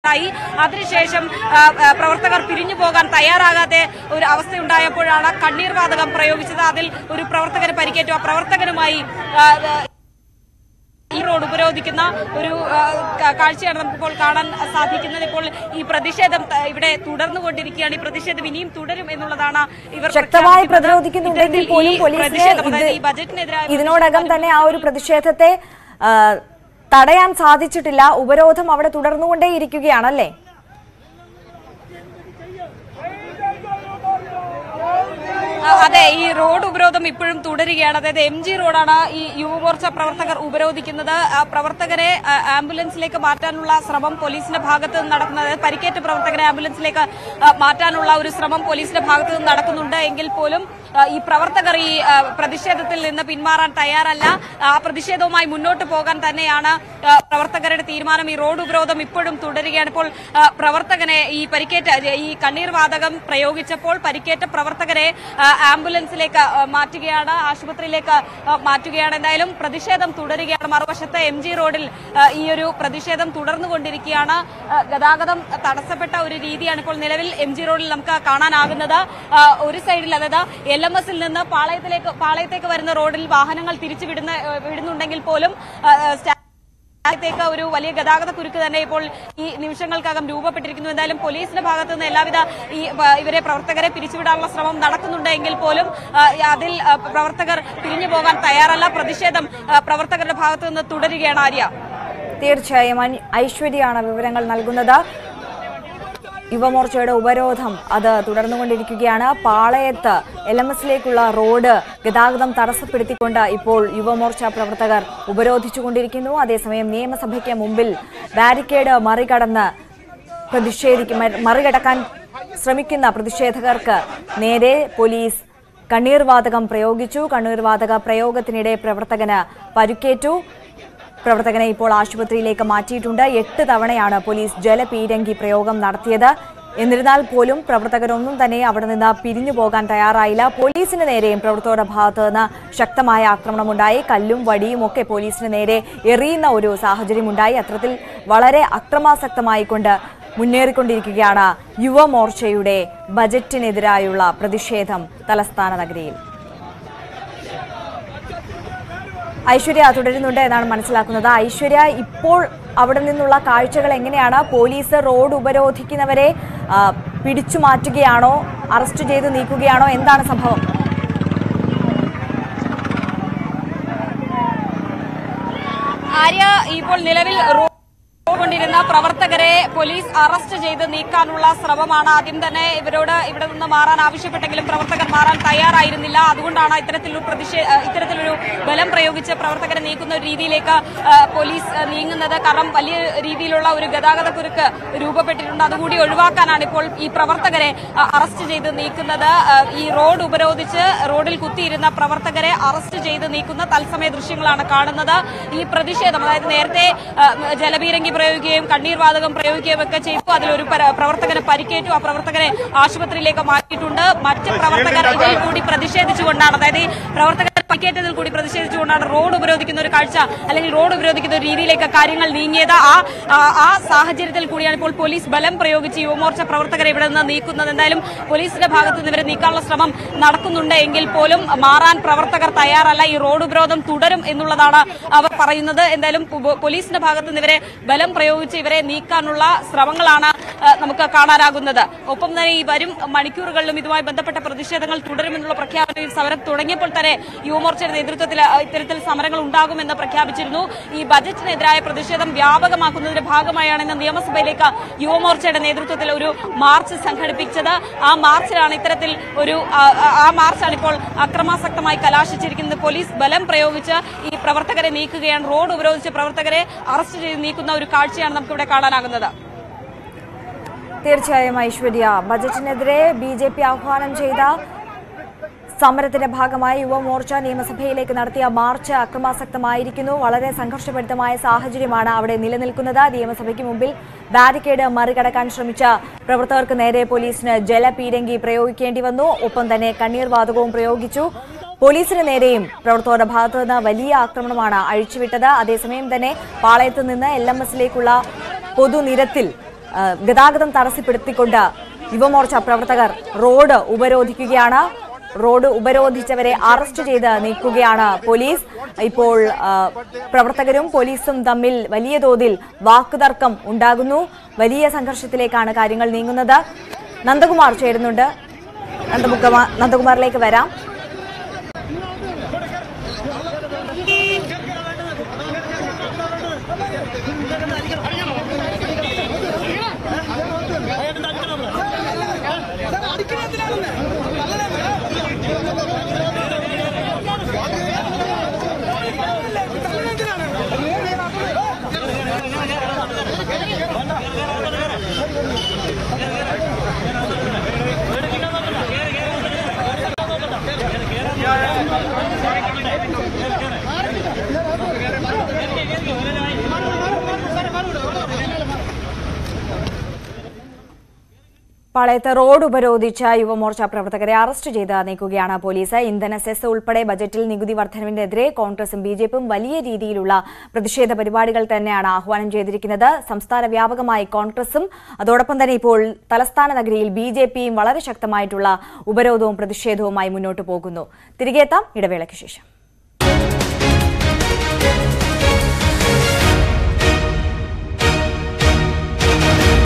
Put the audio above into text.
ഉണ്ടായി അതിനുശേഷം ആ, ആ, പ്രവർത്തകർ പിരിഞ്ഞു പോകാൻ തയ്യാറാകാതെ ഒരു അവസ്ഥയുണ്ടായപ്പോഴാണ് കണ്ണീർ വാതകം പ്രയോഗിച്ചത് അതിൽ ഒരു പ്രവർത്തകന് പരിക്കേറ്റു ആ പ്രവർത്തകനുമായി ആ, ആ, ഈ റോഡ് ഉപരോധിക്കുന്ന ഒരു ആ, ക- കാഴ്ചയാണ് നമുക്കിപ്പോൾ കാണാൻ സാധിക്കുന്നത് ഇപ്പോൾ ഈ പ്രതിഷേധം ത- ഇവിടെ തുടർന്നുകൊണ്ടിരിക്കുകയാണ് ഈ പ്രതിഷേധം ഇനിയും തുടരും എന്നുള്ളതാണ് ഇവർ ശക്തമായി പ്രഖ്യാപിക്കുന്നത്. പ്രതിരോധിക്കുന്നുണ്ടെങ്കിൽ ഇത്തരത്തിൽ പോലും ഈ പോലീസിന് പ്രതിഷേധം, അതായത് ഈ ഇത് ബജറ്റിനെതിരായ ഇതിനോടകം തന്നെ ആ ഒരു പ്രതിഷേധത്തെ ആ, തടയാൻ സാധിച്ചിട്ടില്ല ഉപരോധം അവിടെ തുടർന്നുകൊണ്ടേയിരിക്കുകയാണല്ലേ ആ, അതെ ഈ റോഡ് ഉപരോധം ഇപ്പോഴും തുടരുകയാണ് അതായത് എം ജി റോഡാണ് ഈ യുവമോർച്ച പ്രവർത്തകർ ഉപരോധിക്കുന്നത് ആ പ്രവർത്തകരെ ആ, ആംബുലൻസിലേക്ക് മാറ്റാനുള്ള ശ്രമം പോലീസിന്റെ ഭാഗത്ത് നിന്ന് നടക്കുന്നത് അതായത് പരിക്കേറ്റ പ്രവർത്തകരെ ആംബുലൻസിലേക്ക് ആ, മാറ്റാനുള്ള ഒരു ശ്രമം പോലീസിന്റെ ഭാഗത്ത് നിന്ന് നടക്കുന്നുണ്ട് എങ്കിൽ പോലും ആ, ഈ പ്രവർത്തകർ ഈ ആ, പ്രതിഷേധത്തിൽ നിന്ന് പിന്മാറാൻ തയ്യാറല്ല ആ പ്രതിഷേധവുമായി മുന്നോട്ട് പോകാൻ തന്നെയാണ് ആ, പ്രവർത്തകരുടെ തീരുമാനം ഈ റോഡ് ഉപരോധം ഇപ്പോഴും തുടരുകയാണ് ഇപ്പോൾ ആ, പ്രവർത്തകനെ ഈ പരിക്കേറ്റ ഈ കണ്ണീർ വാതകം പ്രയോഗിച്ചപ്പോൾ പരിക്കേറ്റ പ്രവർത്തകരെ ആ, ആംബുലൻസിലേക്ക് ആ, മാറ്റുകയാണ് ആശുപത്രിയിലേക്ക് ആ, മാറ്റുകയാണ് എന്തായാലും പ്രതിഷേധം തുടരുകയാണ് മറുവശത്ത് എം ജി റോഡിൽ ആ, ഈ ഒരു പ്രതിഷേധം തുടർന്നുകൊണ്ടിരിക്കുകയാണ് ആ, ഗതാഗതം തടസ്സപ്പെട്ട ഒരു രീതിയാണ് ഇപ്പോൾ നിലവിൽ എം ജി റോഡിൽ നമുക്ക് കാണാനാകുന്നത് ആ, ഒരു സൈഡിൽ അതായത് എൽ എം എസിൽ നിന്ന് പാളയത്തിലേക്ക് പാളയത്തേക്ക് വരുന്ന റോഡിൽ വാഹനങ്ങൾ തിരിച്ചു വിടുന്ന വിടുന്നുണ്ടെങ്കിൽ പോലും ആ, സ്റ്റാ- ത്തേക്ക് ഒരു വലിയ ഗതാഗത കുരുക്ക് തന്നെ ഇപ്പോൾ ഈ നിമിഷങ്ങൾക്കകം രൂപപ്പെട്ടിരിക്കുന്നു എന്തായാലും പോലീസിന്റെ ഭാഗത്തു നിന്ന് എല്ലാവിധ ഈ പ- ഇവരെ പ്രവർത്തകരെ പിരിച്ചുവിടാനുള്ള ശ്രമം നടക്കുന്നുണ്ട് എങ്കിൽ പോലും ആ, അതിൽ ആ, പ്രവർത്തകർ പിരിഞ്ഞു പോകാൻ തയ്യാറല്ല പ്രതിഷേധം ആ, പ്രവർത്തകരുടെ ഭാഗത്തു നിന്ന് തുടരുകയാണ് ആര്യ തീർച്ചയായും അനി- ഐശ്വര്യയാണ് വിവരങ്ങൾ നൽകുന്നത് യുവമോർച്ചയുടെ ഉപരോധം അത് തുടർന്നുകൊണ്ടിരിക്കുകയാണ് പാളയത്ത് എൽ എം എസിലേക്കുള്ള റോഡ് ഗതാഗതം തടസ്സപ്പെടുത്തിക്കൊണ്ട് ഇപ്പോൾ യുവമോർച്ച പ്രവർത്തകർ ഉപരോധിച്ചുകൊണ്ടിരിക്കുന്നു അതേസമയം നിയമസഭയ്ക്ക് മുമ്പിൽ ബാരിക്കേഡ് മറികടന്ന് പ്രതിഷേധിക്കും മ- മറികടക്കാൻ ശ്രമിക്കുന്ന പ്രതിഷേധകർക്ക് നേരെ പോലീസ് കണ്ണീർ വാതകം പ്രയോഗിച്ചു കണ്ണീർ വാതക പ്രയോഗത്തിനിടെ പ്രവർത്തകന് പരുക്കേറ്റു പ്രവർത്തകനെ ഇപ്പോൾ ആശുപത്രിയിലേക്ക് മാറ്റിയിട്ടുണ്ട് എട്ട് തവണയാണ് പോലീസ് ജലപീരങ്കി പ്രയോഗം നടത്തിയത് എന്നിരുന്നാൽ പോലും പ്രവർത്തകരൊന്നും തന്നെ അവിടെ നിന്ന് പിരിഞ്ഞു പോകാൻ തയ്യാറായില്ല പോലീസിന് നേരെയും പ്രവർത്തകരുടെ ഭാഗത്ത് നിന്ന് ശക്തമായ ആക്രമണമുണ്ടായി കല്ലും വടിയും ഒക്കെ പോലീസിന് നേരെ എറിയുന്ന ഒരു സാഹചര്യമുണ്ടായി അത്തരത്തിൽ വളരെ അക്രമാസക്തമായിക്കൊണ്ട് മുന്നേറിക്കൊണ്ടിരിക്കുകയാണ് യുവമോർച്ചയുടെ ബജറ്റിനെതിരായുള്ള പ്രതിഷേധം തലസ്ഥാന നഗരിയിൽ ഐശ്വര്യ തുടരുന്നുണ്ട് എന്നാണ് മനസ്സിലാക്കുന്നത് ഐശ്വര്യ ഇപ്പോൾ അവിടെ നിന്നുള്ള കാഴ്ചകൾ എങ്ങനെയാണ് പോലീസ് റോഡ് ഉപരോധിക്കുന്നവരെ ആ, പിടിച്ചു മാറ്റുകയാണോ അറസ്റ്റ് ചെയ്ത് നീക്കുകയാണോ എന്താണ് സംഭവം ആര്യ ഇപ്പോൾ നിലവിൽ റോ- കൊണ്ടിരുന്ന പ്രവർത്തകരെ പോലീസ് അറസ്റ്റ് ചെയ്ത് നീക്കാനുള്ള ശ്രമമാണ് ആദ്യം തന്നെ ഇവരോട് ഇവിടെ നിന്ന് മാറാൻ ആവശ്യപ്പെട്ടെങ്കിലും പ്രവർത്തകർ മാറാൻ തയ്യാറായിരുന്നില്ല അതുകൊണ്ടാണ് ഇത്തരത്തിലൊരു പ്രതിഷേ ഏഹ് ഇത്തരത്തിലൊരു ബലം പ്രയോഗിച്ച് പ്രവർത്തകരെ നീക്കുന്ന ഒരു രീതിയിലേക്ക് ഏഹ് പോലീസ് ഏഹ് നീങ്ങുന്നത് കാരണം വലിയ രീതിയിലുള്ള ഒരു ഗതാഗത കുരുക്ക് രൂപപ്പെട്ടിട്ടുണ്ട് അതുകൂടി ഒഴിവാക്കാനാണ് ഇപ്പോൾ ഈ പ്രവർത്തകരെ അഹ് അറസ്റ്റ് ചെയ്ത് നീക്കുന്നത് ഏഹ് ഈ റോഡ് ഉപരോധിച്ച് റോഡിൽ കുത്തിയിരുന്ന പ്രവർത്തകരെ അറസ്റ്റ് ചെയ്ത് നീക്കുന്ന തത്സമയ ദൃശ്യങ്ങളാണ് കാണുന്നത് ഈ പ്രതിഷേധം അതായത് നേരത്തെ ഏഹ് ജലപീരങ്കി പ്രയോഗിക്കുകയും കണ്ണീർ വാതകം പ്രയോഗിക്കുകയും ഒക്കെ ചെയ്തു അതിലൊരു പര- പ്രവർത്തകന് പരിക്കേറ്റു ആ പ്രവർത്തകരെ ആശുപത്രിയിലേക്ക് മാറ്റിയിട്ടുണ്ട് മറ്റ് പ്രവർത്തകർ ഇതിൽ കൂടി പ്രതിഷേധിച്ചുകൊണ്ടാണ് അതായത് ഈ പ്രവർത്തകർ പരിക്കേറ്റതിൽ കൂടി പ്രതിഷേധിച്ചുകൊണ്ടാണ് റോഡ് ഉപരോധിക്കുന്ന ഒരു കാഴ്ച അല്ലെങ്കിൽ റോഡ് ഉപരോധിക്കുന്ന ഒരു രീതിയിലേക്ക് കാര്യങ്ങൾ നീങ്ങിയത് ആ ആ- ആ സാഹചര്യത്തിൽ കൂടിയാണ് ഇപ്പോൾ പോലീസ് ബലം പ്രയോഗിച്ച് യുവമോർച്ച പ്രവർത്തകരെ ഇവിടെ നിന്ന് നീക്കുന്നത് എന്തായാലും പോലീസിന്റെ ഭാഗത്ത് നിന്ന് ഇവരെ നീക്കാനുള്ള ശ്രമം നടക്കുന്നുണ്ട് എങ്കിൽ പോലും മാറാൻ പ്രവർത്തകർ തയ്യാറല്ല ഈ റോഡ് ഉപരോധം തുടരും എന്നുള്ളതാണ് അവർ പറയുന്നത് എന്തായാലും പോ- പോലീസിന്റെ ഭാഗത്ത് നിന്ന് ഇവരെ ബലം പ്രയോഗിച്ച് ഇവരെ നീക്കാനുള്ള ശ്രമങ്ങളാണ് ആ, നമുക്ക് കാണാനാകുന്നത് ഒപ്പം തന്നെ ഈ വരും മണിക്കൂറുകളിലും ഇതുമായി ബന്ധപ്പെട്ട പ്രതിഷേധങ്ങൾ തുടരുമെന്നുള്ള പ്രഖ്യാപനം ഈ സമരം തുടങ്ങിയപ്പോൾ തന്നെ യുവമോർച്ചയുടെ നേതൃത്വത്തിൽ ആ, ഇത്തരത്തിൽ സമരങ്ങൾ ഉണ്ടാകുമെന്ന് പ്രഖ്യാപിച്ചിരുന്നു ഈ ബജറ്റിനെതിരായ പ്രതിഷേധം വ്യാപകമാക്കുന്നതിന്റെ ഭാഗമായാണ് ഇന്ന് നിയമസഭയിലേക്ക് യുവമോർച്ചയുടെ നേതൃത്വത്തിൽ ഒരു മാർച്ച് സംഘടിപ്പിച്ചത് ആ മാർച്ചിലാണ് ഇത്തരത്തിൽ ഒരു ആ, ആ- ആ മാർച്ചാണ് ഇപ്പോൾ അക്രമാസക്തമായി കലാശിച്ചിരിക്കുന്നത് പോലീസ് ബലം പ്രയോഗിച്ച് ഈ പ്രവർത്തകരെ നീക്കുകയാണ് റോഡ് ഉപരോധിച്ച് പ്രവർത്തകരെ അറസ്റ്റ് ചെയ്ത് നീക്കുന്ന ഒരു കാഴ്ചയാണ് നമുക്കിവിടെ കാണാനാകുന്നത് തീർച്ചയായും ഐശ്വര്യ ബജറ്റിനെതിരെ ബി ജെ പി ആഹ്വാനം ചെയ്ത സമരത്തിന്റെ ഭാഗമായി യുവമോർച്ച നിയമസഭയിലേക്ക് നടത്തിയ മാർച്ച് അക്രമാസക്തമായിരിക്കുന്നു വളരെ സംഘർഷഭരിതമായ സാഹചര്യമാണ് അവിടെ നിലനിൽക്കുന്നത് നിയമസഭയ്ക്ക് മുമ്പിൽ ബാരിക്കേഡ് മറികടക്കാൻ ശ്രമിച്ച പ്രവർത്തകർക്ക് നേരെ പോലീസിന് ജലപീരങ്കി പ്രയോഗിക്കേണ്ടി വന്നു ഒപ്പം തന്നെ കണ്ണീർ വാതകവും പ്രയോഗിച്ചു പോലീസിന് നേരെയും പ്രവർത്തകരുടെ ഭാഗത്തു നിന്ന് വലിയ ആക്രമണമാണ് അഴിച്ചുവിട്ടത് അതേസമയം തന്നെ പാളയത്ത് നിന്ന് എൽ എം എസിലേക്കുള്ള പൊതുനിരത്തിൽ ആ, ഗതാഗതം തടസ്സപ്പെടുത്തിക്കൊണ്ട് യുവമോർച്ച പ്രവർത്തകർ റോഡ് ഉപരോധിക്കുകയാണ് റോഡ് ഉപരോധിച്ചവരെ അറസ്റ്റ് ചെയ്ത് നീക്കുകയാണ് പോലീസ് ഇപ്പോൾ ആ, പ്രവർത്തകരും പോലീസും തമ്മിൽ വലിയ തോതിൽ വാക്കുതർക്കം ഉണ്ടാകുന്നു വലിയ സംഘർഷത്തിലേക്കാണ് കാര്യങ്ങൾ നീങ്ങുന്നത് നന്ദകുമാർ ചേരുന്നുണ്ട് നന്ദകുമാർ നന്ദകുമാറിലേക്ക് വരാം പാളയത്ത് റോഡ് ഉപരോധിച്ച യുവമോർച്ച പ്രവർത്തകരെ അറസ്റ്റ് ചെയ്ത് നീക്കുകയാണ് പോലീസ് ഇന്ധന സെസ് ഉൾപ്പെടെ ബജറ്റിൽ നികുതി വർധനവിനെതിരെ കോൺഗ്രസും ബി ജെ പിയും വലിയ രീതിയിലുള്ള പ്രതിഷേധ പരിപാടികൾ തന്നെയാണ് ആഹ്വാനം ചെയ്തിരിക്കുന്നത് സംസ്ഥാന വ്യാപകമായി കോൺഗ്രസും അതോടൊപ്പം തന്നെ ഇപ്പോൾ തലസ്ഥാന നഗരിയിൽ ബി ജെ പിയും വളരെ ശക്തമായിട്ടുള്ള ഉപരോധവും പ്രതിഷേധവുമായി മുന്നോട്ട് പോകുന്നു തിരികെ എത്താം ഇടവേളയ്ക്ക് ശേഷം